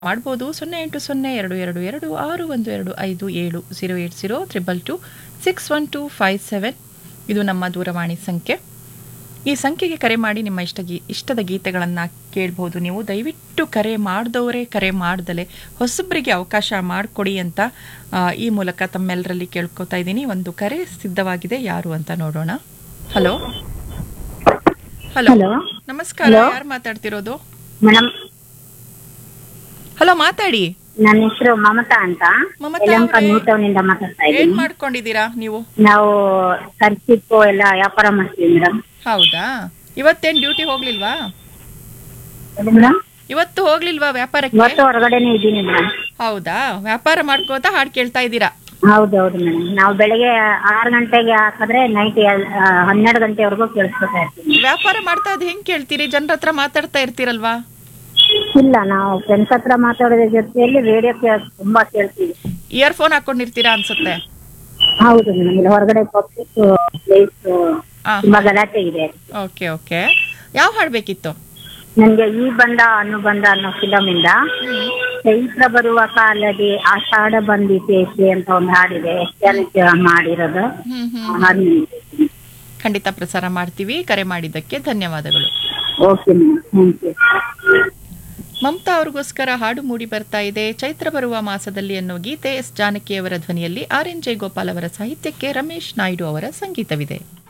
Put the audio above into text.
ಮಾಡ್ಬೋದು ಸೊನ್ನೆ ಎಂಟು ಸೊನ್ನೆ ಎರಡು ಎರಡು ಎರಡು ಆರು ಒಂದು ಎರಡು ಐದು ಏಳು zero eight zero triple two six one two five seven ಇದು ನಮ್ಮ ದೂರವಾಣಿ ಸಂಖ್ಯೆ ಈ ಸಂಖ್ಯೆಗೆ ಕರೆ ಮಾಡಿ ನಿಮ್ಮ ಇಷ್ಟ ಗೀ ಇಷ್ಟದ ಗೀತೆಗಳನ್ನು ಕೇಳ್ಬೋದು ನೀವು ದಯವಿಟ್ಟು ಕರೆ ಮಾಡಿದವರೇ ಕರೆ ಮಾಡ್ದಲೆ ಹೊಸಬರಿಗೆ ಅವಕಾಶ ಮಾಡಿಕೊಡಿ ಅಂತ ಆ, ಈ ಮೂಲಕ ತಮ್ಮೆಲ್ಲರಲ್ಲಿ ಕೇಳ್ಕೊತಾ ಇದ್ದೀನಿ ಒಂದು ಕರೆ ಸಿದ್ಧವಾಗಿದೆ ಯಾರು ಅಂತ ನೋಡೋಣ ಹಲೋ ಹಲೋ ಹಲೋ ನಮಸ್ಕಾರ ಯಾರು ಮಾತಾಡ್ತಿರೋದು ಮೇಡಮ್ ಹಲೋ ಮಾತಾಡಿ ನನ್ನ ಹೆಸರು ಮಮತಾ ಅಂತ ಮಮತಾ ಯಲಹಂಕ ಅವ್ರೇ. ನೂತವನಿಂದ ಮಾತಾಡ್ತಾ ಏನ್ ಇದ್ದೀನಿ ಮಾಡ್ಕೊಂಡಿದ್ದೀರಾ ನೀವು ನಾವು ಖರ್ಚಿಪ್ಪು ಎಲ್ಲ ವ್ಯಾಪಾರ ಮಾಡ್ತೀವಿ ಮೇಡಮ್ ಹೌದಾ ಇವತ್ತೇನ್ ಡ್ಯೂಟಿ ಹೋಗ್ಲಿಲ್ವಾ ಮೇಡಮ್ ಇವತ್ತು ಹೋಗ್ಲಿಲ್ವಾ ವ್ಯಾಪಾರಕ್ಕೆ ಇವತ್ತು ಹೊರಗಡೆನೆ ಇದ್ದೀನಿ ಮೇಡಮ್ ಹೌದಾ ವ್ಯಾಪಾರ ಮಾಡ್ಕೋತಾ ಹಾಡ್ ಕೇಳ್ತಾ ಇದ್ದೀರಾ ಹೌದೌದು ಮೇಡಮ್ ನಾವು ಬೆಳಗ್ಗೆ ಆರು ಗಂಟೆಗೆ ಹಾಕಿದ್ರೆ ನೈಟ್ ಹನ್ನೆರಡು ಗಂಟೆವರೆಗೂ ಕೇಳಿಸ್ಕೊತಾ ಇರ್ತೀವಿ ವ್ಯಾಪಾರ ಮಾಡ್ತಾ ಅದ್ ಹೆಂಗ್ ಕೇಳ್ತೀರಿ ಜನರ ಹತ್ರ ಮಾತಾಡ್ತಾ ಇರ್ತೀರಲ್ವಾ ಇಲ್ಲ ನಾವು ಫ್ರೆಂಡ್ಸ್ ಹತ್ರ ಮಾತಾಡೋದ್ರ ಜೊತೆಯಲ್ಲಿ ರೇಡಿಯೋ ತುಂಬಾ ಕೇಳ್ತೀವಿ ಇಯರ್ಫೋನ್ ಹಾಕೊಂಡಿರ್ತೀರಾ ಅನ್ಸುತ್ತೆ ಹೌದು ಮೇಡಮ್ ಇಲ್ಲಿ ಹೊರಗಡೆ ಪಬ್ಲಿಕ್ ಪ್ಲೇಸ್ ಆ, ತುಂಬಾ ಗಲಾಟೆ ಇದೆ ಓಕೆ ಓಕೆ ಯಾವ ಹಾಡ್ ಬೇಕಿತ್ತು ನನ್ಗೆ ಈ ಬಂದ ಅನುಬಂಧ ಅನ್ನೋ ಫಿಲಮ್ ಇಂದ ಚೈತ್ರ ಬರುವ ಕಾಲದಿ ಆಷಾಢ ಬಂದಿತೇಕೆ ಅಂತ ಒಂದು ಹಾಡಿದೆ ಜನಕ್ಕೆ ಮಾಡಿರೋದು ಹ್ಮ್ ಹ್ಮ್ ಆ ಹಾಡ್ ನೆನ್ಪಿದೆ. ಖಂಡಿತ ಪ್ರಸಾರ ಮಾಡ್ತೀವಿ ಕರೆ ಮಾಡಿದ್ದಕ್ಕೆ ಧನ್ಯವಾದಗಳು okay madam thank you Mamata ಅವ್ರಿಗೋಸ್ಕರ ಹಾಡು ಮೂಡಿ ಬರ್ತಾ ಇದೆ ಚೈತ್ರ ಬರುವ ಮಾಸದಲ್ಲಿ ಅನ್ನೋ ಗೀತೆ ಎಸ್ ಜಾನಕಿಯವರ ಧ್ವನಿಯಲ್ಲಿ ಆರ್ ಎನ್ ಜಯಗೋಪಾಲ್ ಅವರ ಸಾಹಿತ್ಯಕ್ಕೆ ರಮೇಶ್ ನಾಯ್ಡು ಅವರ ಸಂಗೀತವಿದೆ